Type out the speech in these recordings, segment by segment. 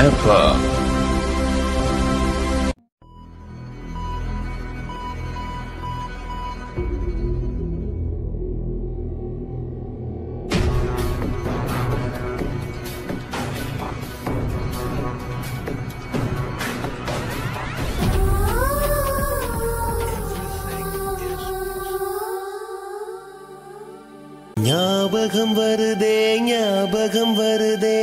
FM. ஞாபகம் வருதே ஞாபகம் வருதே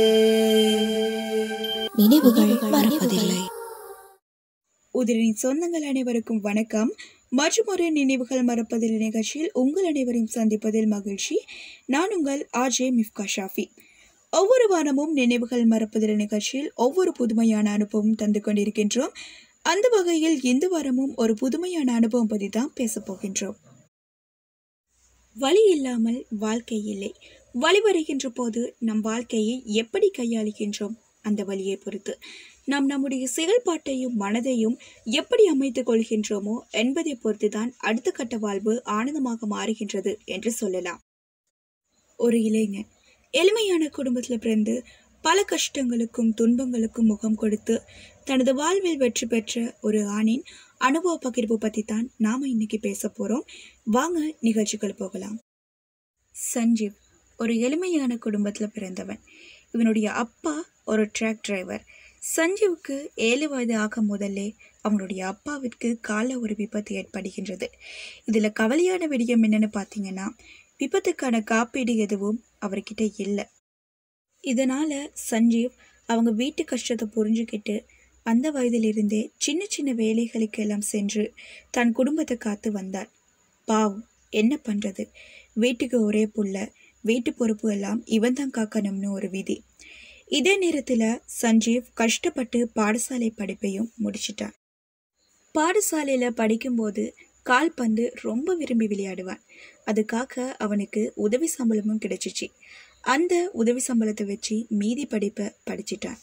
நினைவுகள் மறப்பதில்லை உதிரின் சொந்தங்கள் அனைவருக்கும் வணக்கம் மற்றும் ஒரு நினைவுகள் மறப்பதில் நிகழ்ச்சியில் உங்கள் அனைவரையும் சந்திப்பதில் மகிழ்ச்சி நான் உங்கள் ஆஜே மிஃப்கா ஷாஃபி ஒவ்வொரு வாரமும் நினைவுகள் மறப்பதில் நிகழ்ச்சியில் ஒவ்வொரு புதுமையான அனுபவம் தந்து கொண்டிருக்கின்றோம் அந்த வகையில் இந்த வாரமும் ஒரு புதுமையான அனுபவம் பற்றி தான் பேசப் போகின்றோம் வழி இல்லாமல் வாழ்க்கை இல்லை வழி வருகின்ற போது நம் வாழ்க்கையை எப்படி கையாளுகின்றோம் அந்த வழியை பொறுத்து நாம் நம்முடைய செயல்பாட்டையும் மனதையும் எப்படி அமைத்துக் கொள்கின்றோமோ என்பதை பொறுத்துதான் அடுத்த கட்ட வாழ்வு ஆனந்தமாக மாறுகின்றது என்று சொல்லலாம் ஒரு இளைஞன் எளிமையான குடும்பத்தில் பிறந்து பல கஷ்டங்களுக்கும் துன்பங்களுக்கும் முகம் கொடுத்து தனது வாழ்வில் வெற்றி பெற்ற ஒரு ஆணின் அனுபவ பகிர்வு பற்றி தான் நாம இன்னைக்கு பேச போறோம் வாங்க நிகழ்ச்சிகள் போகலாம் சஞ்சீவ் ஒரு எளிமையான குடும்பத்தில் பிறந்தவன் இவனுடைய அப்பா ஒரு ட்ரக் டிரைவர் சஞ்சீவுக்கு ஏழு வயது ஆகும் முதல்லே அவனுடைய அப்பாவிற்கு கால ஒரு விபத்து ஏற்படுகின்றது இதில் கவலையான விடயம் என்னன்னு பார்த்தீங்கன்னா விபத்துக்கான காப்பீடு எதுவும் அவர்கிட்ட இல்லை இதனால சஞ்சீவ் அவங்க வீட்டு கஷ்டத்தை புரிஞ்சுக்கிட்டு அந்த வயதிலிருந்தே சின்ன சின்ன வேலைகளுக்கு எல்லாம் சென்று தன் குடும்பத்தை காத்து வந்தார் பாவம் என்ன பண்றது வீட்டுக்கு ஒரே புள்ள வீட்டு பொறுப்பு எல்லாம் இவன் தான் காக்கணும்னு ஒரு விதி இதே நேரத்தில் சஞ்சீவ் கஷ்டப்பட்டு பாடசாலை படிப்பையும் முடிச்சிட்டான் பாடசாலையில் படிக்கும்போது கால்பந்து ரொம்ப விரும்பி விளையாடுவான் அதுக்காக அவனுக்கு உதவி சம்பளமும் கிடைச்சிச்சு அந்த உதவி சம்பளத்தை வச்சு மீதி படிப்பை படிச்சிட்டான்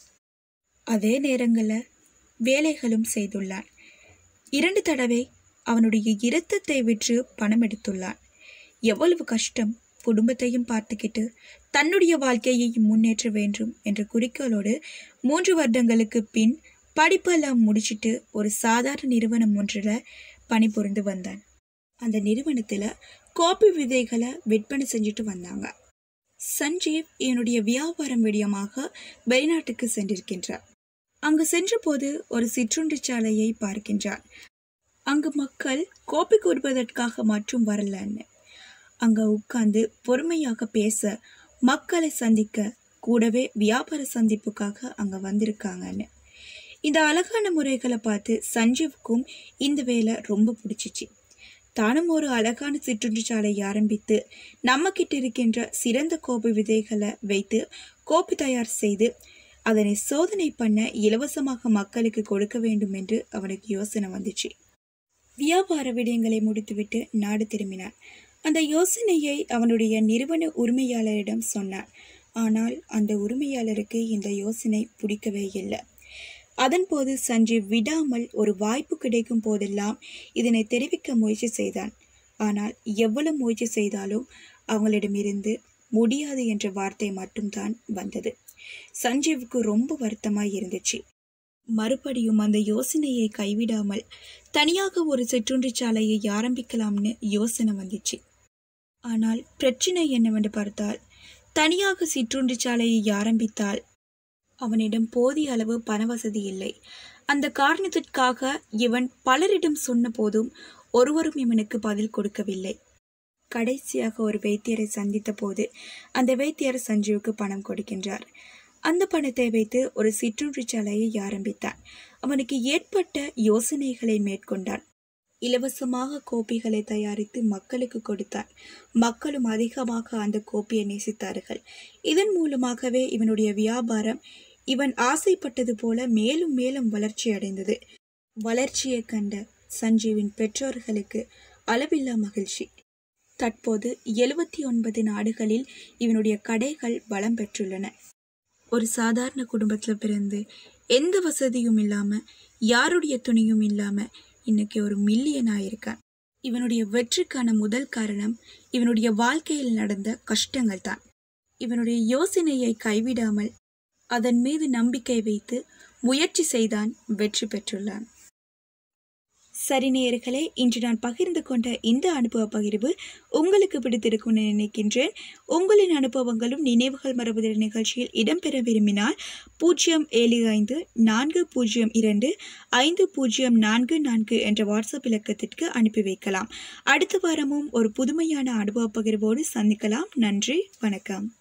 அதே நேரங்களில் வேலைகளும் செய்துள்ளான் இரண்டு தடவை அவனுடைய இரத்தத்தை விற்று பணம் எடுத்துள்ளான் எவ்வளவு கஷ்டம் குடும்பத்தையும் பார்த்துக்கிட்டு தன்னுடைய வாழ்க்கையை முன்னேற்ற வேண்டும் என்ற குறிக்கோளோடு மூன்று வருடங்களுக்கு பின் படிப்பெல்லாம் முடிச்சிட்டு ஒரு சாதாரண நிறுவனம் ஒன்றில் பணிபுரிந்து வந்தான் அந்த நிறுவனத்தில் கோபி விதைகளை விற்பனை செஞ்சுட்டு வந்தாங்க சஞ்சீவ் என்னுடைய வியாபாரம் விடயமாக வெளிநாட்டுக்கு சென்றிருக்கின்றார் அங்கு சென்றபோது ஒரு சிற்றுண்டி சாலையை பார்க்கின்றார் அங்கு மக்கள் கோப்பி கூறுவதற்காக மட்டும் வரலன்னு அங்க உட்கார்ந்து பொறுமையாக பேச மக்களை சந்திக்க கூடவே வியாபார சந்திப்புக்காக அங்க வந்திருக்காங்கன்னு இந்த அழகான முறைகளை பார்த்து சஞ்சீவுக்கும் இந்த வேலை ரொம்ப பிடிச்சிச்சு தானும் ஒரு அழகான சிற்றுண்டிச்சாலை ஆரம்பித்து நம்ம கிட்ட இருக்கின்ற சிறந்த கோபி விதைகளை வைத்து கோப்பி தயார் செய்து அதனை சோதனை பண்ண இலவசமாக மக்களுக்கு கொடுக்க வேண்டும் என்று அவனுக்கு யோசனை வந்துச்சு வியாபார விடயங்களை முடித்துவிட்டு நாடு திரும்பினான் அந்த யோசனையை அவனுடைய நிறுவன உரிமையாளரிடம் சொன்னான் ஆனால் அந்த உரிமையாளருக்கு இந்த யோசனை பிடிக்கவே இல்லை அதன்போது சஞ்சீவ் விடாமல் ஒரு வாய்ப்பு கிடைக்கும் போதெல்லாம் இதனை தெரிவிக்க முயற்சி செய்தான் ஆனால் எவ்வளவு முயற்சி செய்தாலும் அவங்களிடமிருந்து முடியாது என்ற வார்த்தை மட்டும்தான் வந்தது சஞ்சீவுக்கு ரொம்ப வருத்தமாய் இருந்துச்சு மறுபடியும் அந்த யோசனையை கைவிடாமல் தனியாக ஒரு சிற்றுண்டி சாலையை ஆரம்பிக்கலாம்னு யோசனை வந்துச்சு ஆனால் பிரச்சனை என்னவென்று பார்த்தால் தனியாக சிற்றுண்டி சாலையை ஆரம்பித்தால் அவனிடம் போதிய அளவு பண வசதி இல்லை அந்த காரணத்திற்காக இவன் பலரிடம் சொன்ன போதும் ஒருவரும் இவனுக்கு பதில் கொடுக்கவில்லை கடைசியாக ஒரு வைத்தியரை சந்தித்த போது அந்த வைத்தியர் சஞ்சீவுக்கு பணம் கொடுக்கின்றார் அந்த பணத்தை வைத்து ஒரு சிற்றுண்டி சாலையை ஆரம்பித்தான் அவனுக்கு ஏற்பட்ட யோசனைகளை மேற்கொண்டான் இலவசமாக கோப்பிகளை தயாரித்து மக்களுக்கு கொடுத்தான் மக்களும் அதிகமாக அந்த கோப்பியை நேசித்தார்கள் இதன் மூலமாகவே இவனுடைய வியாபாரம் இவன் ஆசைப்பட்டது போல மேலும் மேலும் வளர்ச்சி அடைந்தது வளர்ச்சியை கண்ட சஞ்சீவின் பெற்றோர்களுக்கு அளவில்லா மகிழ்ச்சி தற்போது எழுபத்தி ஒன்பது நாடுகளில் இவனுடைய கடைகள் வளம் பெற்றுள்ளன ஒரு சாதாரண குடும்பத்தில் பிறந்து எந்த வசதியும் இல்லாமல் யாருடைய துணியும் இல்லாமல் இன்னைக்கு ஒரு மில்லியனாக இருக்கான் இவனுடைய வெற்றிக்கான முதல் காரணம் இவனுடைய வாழ்க்கையில் நடந்த கஷ்டங்கள் தான் இவனுடைய யோசனையை கைவிடாமல் அதன் மீது நம்பிக்கை வைத்து முயற்சி செய்தான் வெற்றி பெற்றுள்ளான் சரி நேயர்களே இன்று நான் பகிர்ந்து கொண்ட இந்த அனுபவ பகிர்வு உங்களுக்கு பிடித்திருக்கும்னு நினைக்கின்றேன் உங்களின் அனுபவங்களும் நினைவுகள் மரபுதல் நிகழ்ச்சியில் இடம்பெற விரும்பினால் பூஜ்ஜியம் ஏழு ஐந்து நான்கு பூஜ்ஜியம் இரண்டு ஐந்து பூஜ்ஜியம் நான்கு நான்கு என்ற வாட்ஸ்அப் இலக்கத்திற்கு அனுப்பி வைக்கலாம் அடுத்த வாரமும் ஒரு புதுமையான அனுபவ பகிர்வோடு சந்திக்கலாம் நன்றி வணக்கம்